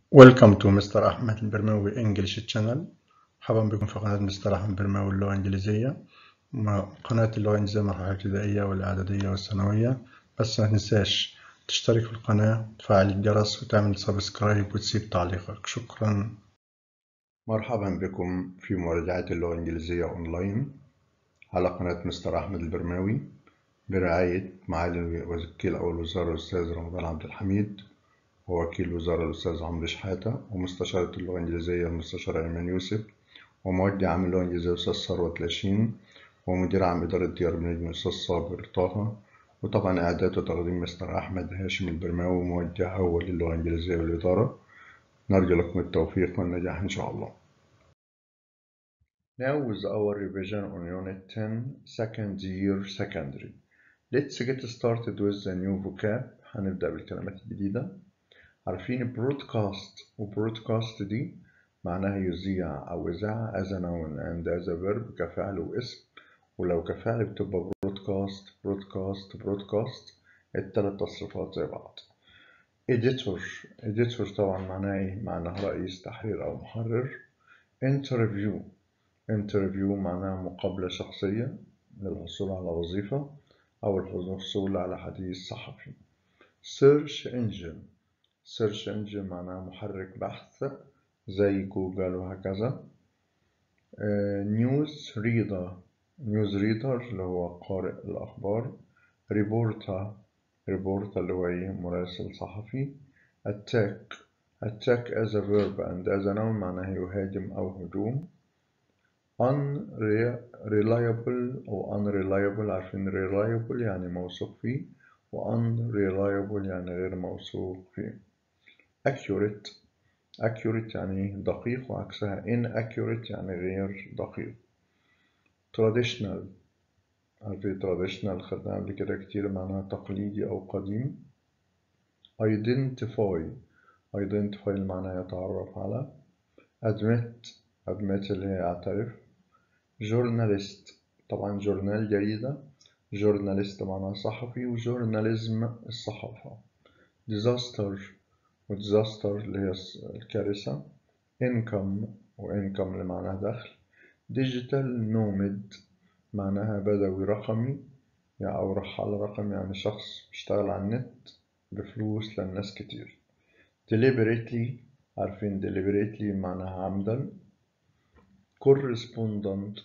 Welcome to Mr. أحمد البرماوي English Channel مرحبا بكم في قناة مستر أحمد البرماوي اللغة الإنجليزية قناة اللغة الإنجليزية مرحلة الابتدائية والإعدادية والثانوية بس ما تنساش تشترك في القناة وتفعل الجرس وتعمل سبسكرايب وتسيب تعليقك شكرا مرحبا بكم في مراجعة اللغة الإنجليزية أونلاين على قناة مستر أحمد البرماوي برعاية معالي وكيل أول وزارة الأستاذ رمضان عبد الحميد ووكيل وزارة الأستاذ عمرو شحاتة ومستشارة اللغة الإنجليزية المستشار أيمن يوسف وموجه عام اللغة الإنجليزية الأستاذ ثروت لاشين ومدير عام إدارة ديار بنجم الأستاذ صابر طه وطبعا إعداد وتقديم مستر أحمد هاشم البرماوي موجه أول للغة الإنجليزية والإدارة نرجو لكم التوفيق والنجاح إن شاء الله. Now with our revision on Unit 10 Second Year Secondary. Let's get started with the new vocab. هنبدأ بالكلمات الجديدة. عارفين broadcast وبرودكاست دي معناها يذيع أو إذاعة as a noun and as a verb كفعل واسم ولو كفعل بتبقى broadcast broadcast broadcast التلات تصريفات زي بعض editor editor طبعا معناها إيه؟ معناها رئيس تحرير أو محرر interview interview معناها مقابلة شخصية للحصول على وظيفة أو الحصول على حديث صحفي search engine search engine معناها محرك بحث زي جوجل وهكذا نيوز ريدر نيوز ريدر اللي هو قارئ الأخبار ريبورتر ريبورتر اللي هو إيه مراسل صحفي attack attack as a verb and as a noun معناها يهاجم أو هجوم unreliable أو unreliable عارفين reliable يعني موثوق فيه و unreliable يعني غير موثوق فيه accurate accurate يعني دقيق وعكسها inaccurate يعني غير دقيق traditional عارفين traditional خدناها قبل كده كتير معناها تقليدي أو قديم identify identify معناها يتعرف على admit admit اللي هي اعترف journalist طبعا جورنال جريدة journalist معناها صحفي وجورناليزم الصحافة disaster disaster اللي هي الكارثة income وincome اللي معناها دخل digital nomad معناها بدوي رقمي يعني أو رحال رقمي يعني شخص بيشتغل على النت بفلوس للناس كتير deliberately عارفين deliberately معناها عمدا correspondent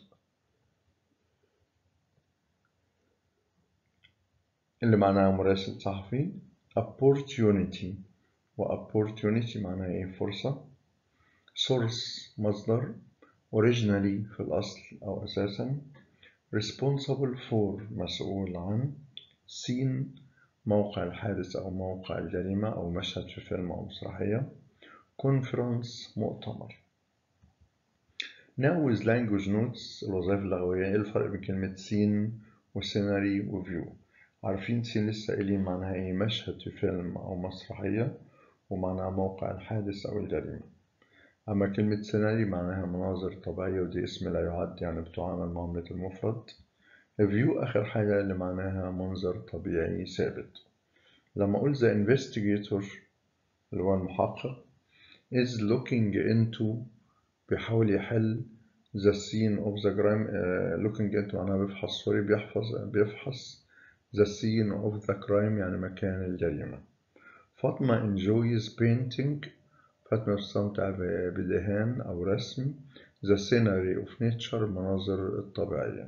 اللي معناها مراسل صحفي opportunity و opportunity معناها ايه فرصة source مصدر originally في الأصل أو أساسا responsible for مسؤول عن scene موقع الحادث أو موقع الجريمة أو مشهد في فيلم أو مسرحية conference مؤتمر Now with language notes الوظائف اللغوية إيه الفرق بين كلمة scene وسيناري وفيو عارفين سين لسه قايلين معناها ايه مشهد في فيلم أو مسرحية ومعناها موقع الحادث أو الجريمة أما كلمة سيناري معناها مناظر طبيعية ودي اسم لا يعد يعني بتعامل معاملة المفرد فيو آخر حاجة اللي معناها منظر طبيعي ثابت لما أقول the investigator اللي هو المحقق is looking into بيحاول يحل the scene of the crime uh, looking into معناها بيفحص سوري بيحفظ بيفحص the scene of the crime يعني مكان الجريمة فاطمة enjoys painting فاطمة بتستمتع بدهان أو رسم the scenery of nature المناظر الطبيعية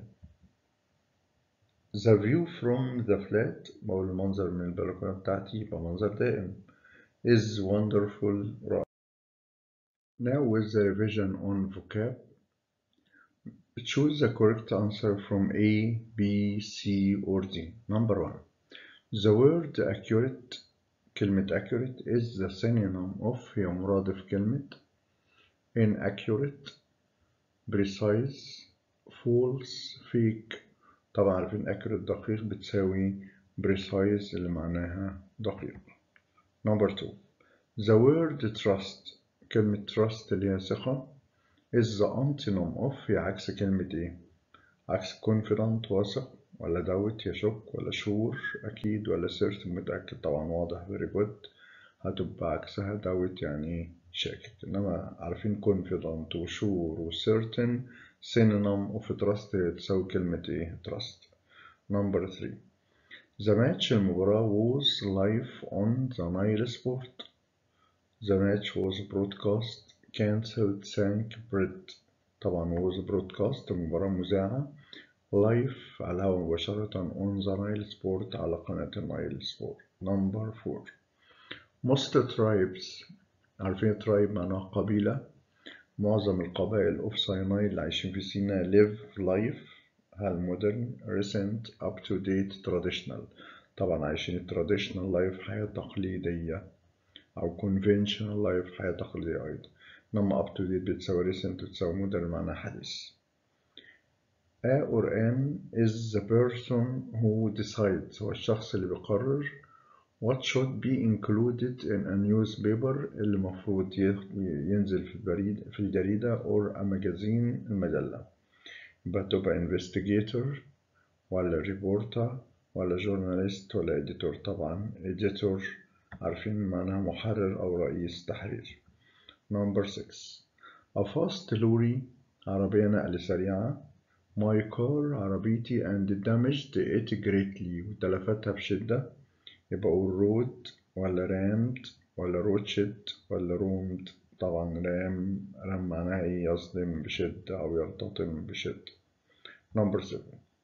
the view from the flat أو المنظر من البلكونة بتاعتي يبقى منظر دائم is wonderful رائع Now with the revision on vocab choose the correct answer from A, B, C or D. Number one The word accurate كلمة accurate is the synonym of هي مرادف كلمة inaccurate precise false fake طبعا عارفين accurate دقيق بتساوي precise اللي معناها دقيق number two the word trust كلمة trust اللي هي ثقة is the antonym of هي عكس كلمة ايه عكس confident واثق ولا doubt يشك ولا sure أكيد ولا certain متأكد طبعا واضح very good هتبقى عكسها doubt يعني شاكك إنما عارفين confident و sure و certain synonym of trust تساوي كلمة إيه trust number 3 The match المباراة was live on the Nile Sport The match was broadcast cancelled thank Brit طبعا was broadcast المباراة مذاعة live على الهواء مباشرة on the Nile Sport على قناة النايل سبورت number 4 most tribes عارفين tribe معناها قبيلة معظم القبائل of Sinai اللي عايشين في سيناء live life هل modern recent up to date traditional طبعا عايشين traditional life حياة تقليدية أو conventional life حياة تقليدية أيضا إنما up to date بتساوي recent بتساوي modern معناها حديث A or an is the person who decides هو الشخص اللي بيقرر what should be included in a newspaper اللي المفروض ينزل في البريد في الجريدة or a magazine المجلة يبقى تبقى investigator ولا reporter ولا journalist ولا editor طبعا editor عارفين معناها محرر أو رئيس تحرير number 6 a fast lorry عربية نقل سريعة my car عربيتي and damaged it greatly وتلفتها بشدة يبقى road ولا rammed ولا roached ولا roomed طبعا رام رام معناها ايه يصدم بشدة أو يرتطم بشدة number 7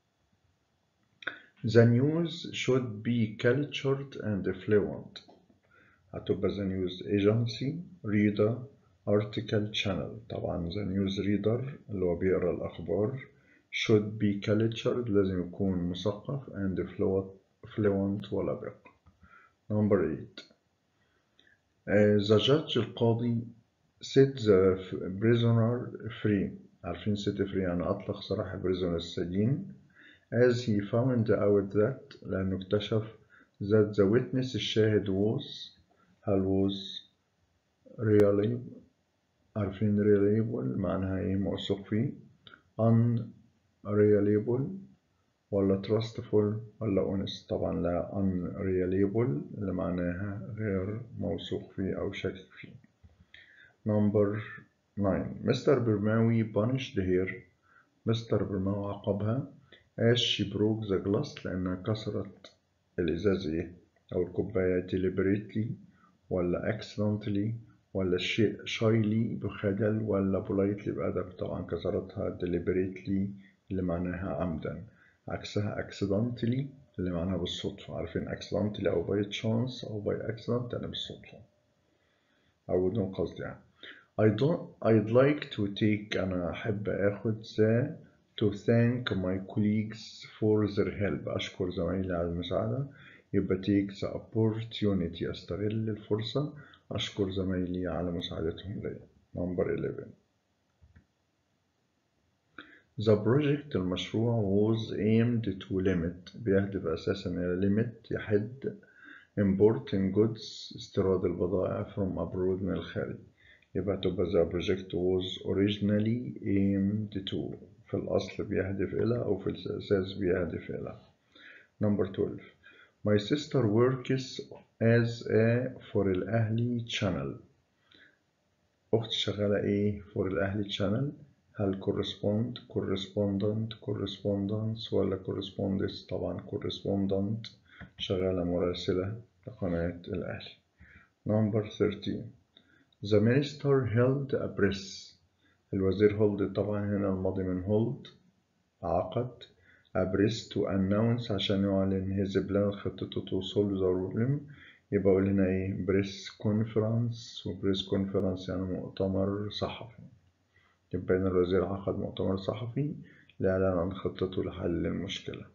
The news should be cultured and fluent هتبقى the news agency reader article channel طبعا the news reader اللي هو بيقرأ الأخبار should be cultured لازم يكون مثقف and fluent, fluent ولبق number 8 uh, the judge القاضي set the prisoner free عارفين set free يعني أطلق سراح prisoner السجين as he found out that لأنه اكتشف that the witness الشاهد was هل was really عارفين reliable معناها ايه موثوق فيه unreliable ولا trustful ولا honest طبعا لا unreliable اللي معناها غير موثوق فيه أو شاكك فيه number 9 مستر برماوي punished here مستر برماوي عاقبها as she broke the glass لأنها كسرت الإزاز إيه أو الكوباية deliberately ولا accidentally ولا شيء shyly بخجل ولا politely بأدب طبعا كسرتها deliberately اللي معناها عمدا عكسها accidentally اللي معناها بالصدفة عارفين accidentally أو by chance أو by accident يعني بالصدفة أو بدون قصد يعني I don't I'd like to take أنا أحب أخذ the to thank my colleagues for their help أشكر زمايلي على المساعدة يبقى take the opportunity أستغل الفرصة أشكر زمايلي على مساعدتهم لي number 11 The project المشروع was aimed to limit بيهدف أساسا إلى limit يحد importing goods استيراد البضائع from abroad من الخارج يبقى تبقى the project was originally aimed to في الأصل بيهدف إلى أو في الأساس بيهدف إلى number 12 My sister works as a for الأهلي channel أختي شغالة إيه for الأهلي channel هل correspond correspondent correspondence ولا correspondence طبعا correspondent شغالة مراسلة لقناة الأهلي number 13 The minister held a press الوزير hold طبعا هنا الماضي من hold عقد a press to announce عشان يعلن his plan خطته توصل ضروري يبقى أقول هنا إيه press conference و press conference يعني مؤتمر صحفي يبقى هنا الوزير عقد مؤتمر صحفي لإعلان عن خطته لحل المشكلة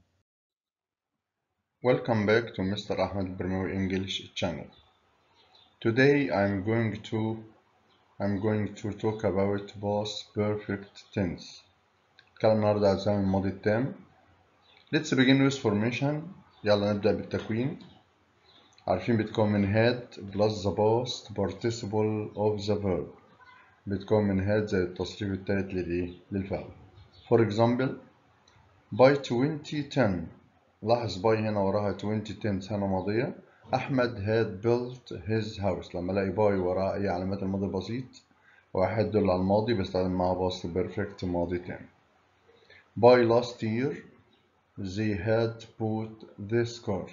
Welcome back to Mr. Ahmed Bermawi English channel. Today I'm going to I'm going to talk about past perfect tense. نتكلم النهاردة عن الزمن الماضي التام. Let's begin with formation. يلا نبدأ بالتكوين. عارفين بتكون من had plus the past participle of the verb. بتكون من had زي التصريف التالت للإيه؟ للفعل. For example by 2010 لاحظ باي هنا وراها 2010 سنة ماضية أحمد had built his house لما ألاقي باي وراه أي علامات الماضي البسيط واحد دول على الماضي بستخدم معاه past perfect ماضي تاني by last year they had bought this car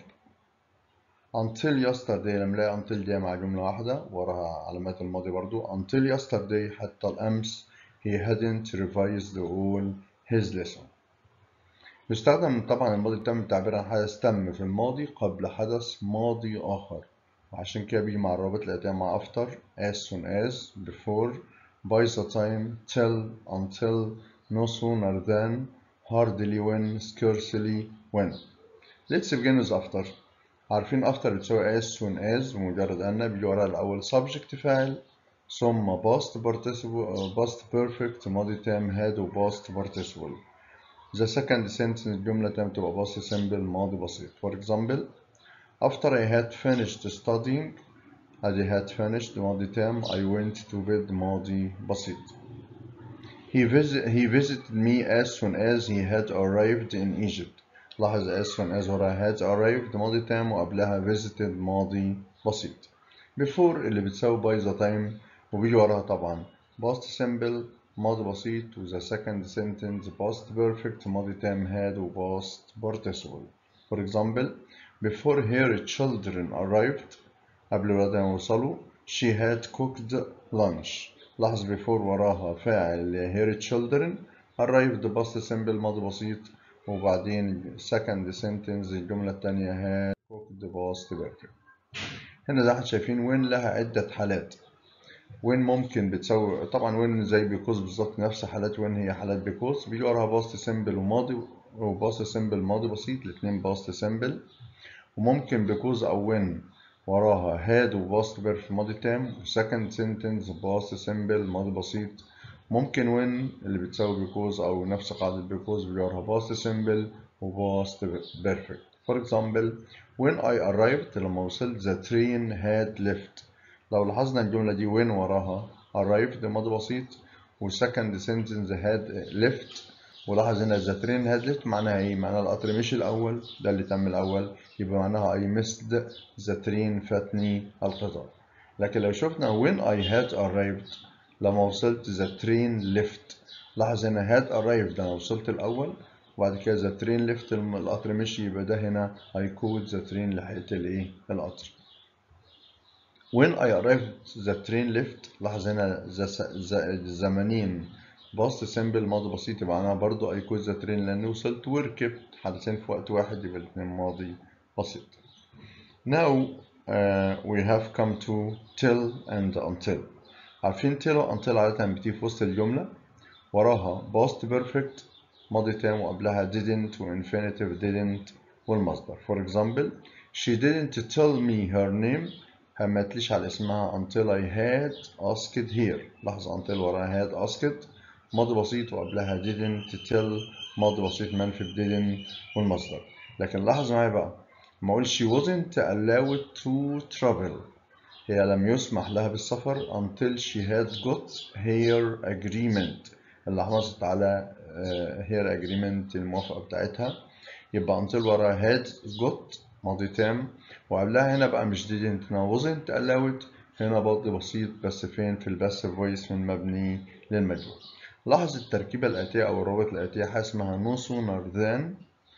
until yesterday لما الاقي until دي مع جملة واحدة وراها علامات الماضي برضو until yesterday حتى الأمس he hadn't revised all his lesson يستخدم طبعا الماضي التام للتعبير عن حدث تم في الماضي قبل حدث ماضي آخر وعشان كده بيجي مع الرابط الآتية مع after as soon as before by the time till until no sooner than hardly when scarcely when let's begin with after عارفين after بتساوي as soon as بمجرد أن بيجي وراها الأول subject فاعل ثم past participle past perfect ماضي تام had و past participle the second sentence الجملة تم تبقى past simple ماضي بسيط for example after I had finished studying أدي had finished ماضي تام I went to bed ماضي بسيط he, visit, he visited me as soon as he had arrived in Egypt لاحظ as soon as وراها had arrived ماضي تام وقبلها visited ماضي بسيط before اللي بتساوي by the time وبيجي وراها طبعا past simple ماضي بسيط و the second sentence past perfect ماضي تام had و past participle for example before her children arrived قبل ولادها ما يوصلوا she had cooked lunch لاحظ before وراها فاعل her children arrived past simple ماضي بسيط وبعدين second sentence الجملة التانية had cooked past perfect هنا زي ما احنا شايفين وين لها عدة حالات وين ممكن بتساوي طبعا وين زي بيكوز بالظبط نفس حالات وين هي حالات بيكوز بيجي وراها باست سيمبل وماضي وباست سيمبل ماضي بسيط الاثنين باست سيمبل وممكن بيكوز او وين وراها هاد وباست بيرف ماضي تام وسكند سنتنس باست سيمبل ماضي بسيط ممكن وين اللي بتساوي بيكوز او نفس قاعدة بيكوز بيجي وراها باست سيمبل وباست بيرفكت For example when I arrived لما وصلت the train had left لو لاحظنا الجملة دي وين وراها arrived ماضي بسيط والسكند sentence had left ولاحظ هنا the train had left معناها ايه؟ معناها القطر مشي الأول ده اللي تم الأول يبقى معناها I missed the train فاتني القطار لكن لو شفنا when I had arrived لما وصلت the train left لاحظ هنا had arrived أنا وصلت الأول وبعد كده the train left القطر مشي يبقى ده هنا I caught the train لحقت الايه؟ القطر when I arrived the train left لاحظ هنا الزمانين باست سيمبل ماضي بسيط يبقى انا برضو I caught the train لاني وصلت وركبت حدثين في وقت واحد يبقى الاثنين ماضي بسيط now uh, we have come to till and until عارفين till و until عادة بتيجي في وسط الجملة وراها past perfect ماضي تام وقبلها didn't و infinitive didn't والمصدر for example she didn't tell me her name ما قالتليش على اسمها until I had asked here لاحظ until وراها had asked ماضي بسيط وقبلها didn't tell ماضي بسيط منفي didn't والمصدر لكن لاحظ معايا بقى ما اقول she wasn't allowed to travel هي لم يسمح لها بالسفر until she had got her agreement اللي حصلت على her agreement الموافقة بتاعتها يبقى until وراها had got ماضي تام وقبلها هنا بقى مش didn't هنا wasn't allowed هنا ماضي بسيط بس فين في الباسيف فويس من مبني للمجهول لاحظ التركيبة الآتية أو الرابط الآتية حاجة اسمها no sooner than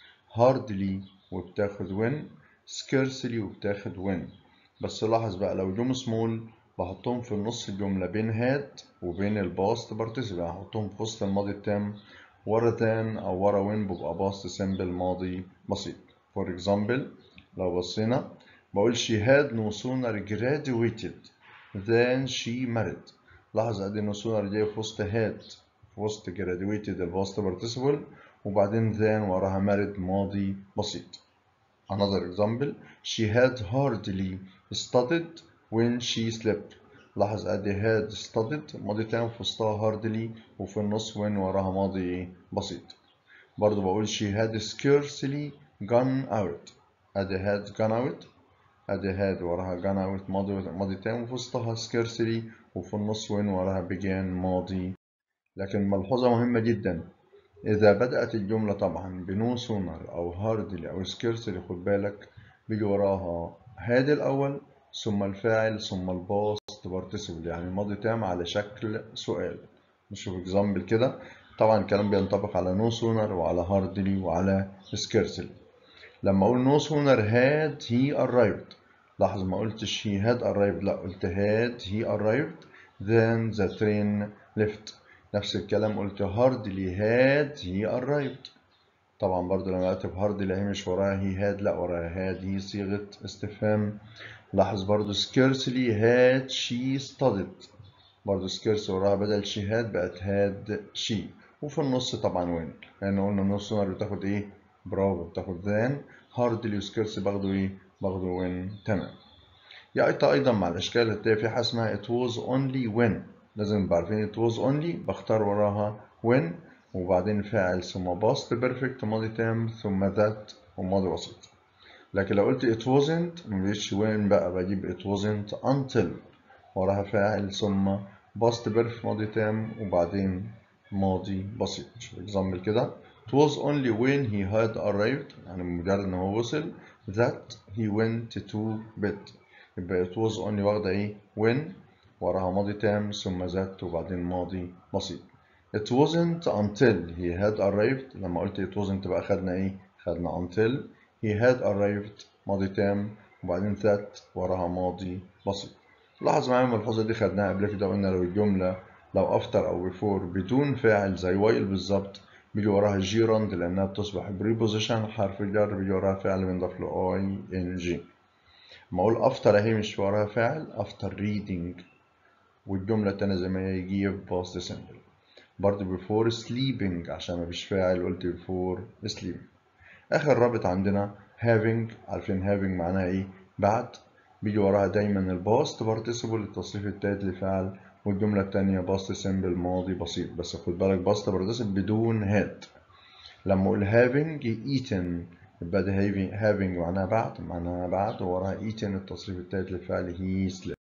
hardly وبتاخد when scarcely وبتاخد when بس لاحظ بقى لو جم small بحطهم في النص الجملة بين had وبين الباست participle هحطهم في وسط الماضي التام ورا than أو ورا when بيبقى باست simple ماضي بسيط for example لو بصينا بقول she had no sooner graduated than she married لاحظ ادي no sooner دي في وسط had في وسط graduated الباست participle وبعدين then وراها married ماضي بسيط another example she had hardly studied when she slept لاحظ ادي had studied ماضي تام في وسطها hardly وفي النص when وراها ماضي بسيط برضو بقول she had scarcely gone out ادي had gone out ادي had وراها gone out ماضي ماضي تام وفي وسطها scarcely وفي النص when وراها began ماضي لكن ملحوظة مهمة جدا إذا بدأت الجملة طبعا بنو sooner أو hardly أو scarcely خد بالك بيجي وراها had الأول ثم الفاعل ثم الباست participle يعني ماضي تام على شكل سؤال نشوف اكزامبل كده طبعا الكلام بينطبق على no sooner وعلى hardly وعلى scarcely لما اقول no sooner had he arrived لاحظ ما قلتش he had arrived لا قلت had he arrived then the train left نفس الكلام قلت hardly had he arrived طبعا برضو لما اكتب hardly هي مش وراها he had لا وراها had he صيغة استفهام لاحظ برضو scarcely had she studied برضو scarcely وراها بدل she had بقت had she وفي النص طبعا when لان قلنا النص هنا بتاخد ايه برافو بتاخد then hardly وscarcely باخدوا ايه باخدوا when تمام يأتي أيضا مع الأشكال هتلاقي في حاجة اسمها it was only when لازم نبقى عارفين it was only بختار وراها when وبعدين فاعل ثم past perfect ماضي تام ثم that وماضي بسيط لكن لو قلت it wasn't ما بقتش when بقى بجيب it wasn't until وراها فاعل ثم past perfect ماضي تام وبعدين ماضي بسيط شوف example كده it was only when he had arrived يعني مجرد ان هو وصل that he went to bed يبقى it was only واخدة ايه when وراها ماضي تام ثم ذات وبعدين ماضي بسيط it wasn't until he had arrived لما قلت it wasn't بقى خدنا ايه خدنا until he had arrived ماضي تام وبعدين that وراها ماضي بسيط لاحظ معايا الملحوظة دي خدناها قبل كده قلنا لو الجملة لو after أو before بدون فاعل زي while بالظبط بيجي وراها gerund لأنها بتصبح preposition حرف جر بيجي وراها فعل بنضاف له ing ما أقول after أهي مش وراها فاعل after reading والجملة التانية زي ما هي يجي past simple برضه before sleeping عشان مفيش فاعل قلت before sleeping آخر رابط عندنا having عارفين having معناها إيه بعد بيجي وراها دايما الباست participle التصريف التالت لفعل والجملة التانية باست سيمبل ماضي بسيط بس خد بالك باست participle بدون هاد لما أقول having eaten يبقى ده having معناها بعد معناها بعد ووراها eaten التصريف التالت للفعل he slept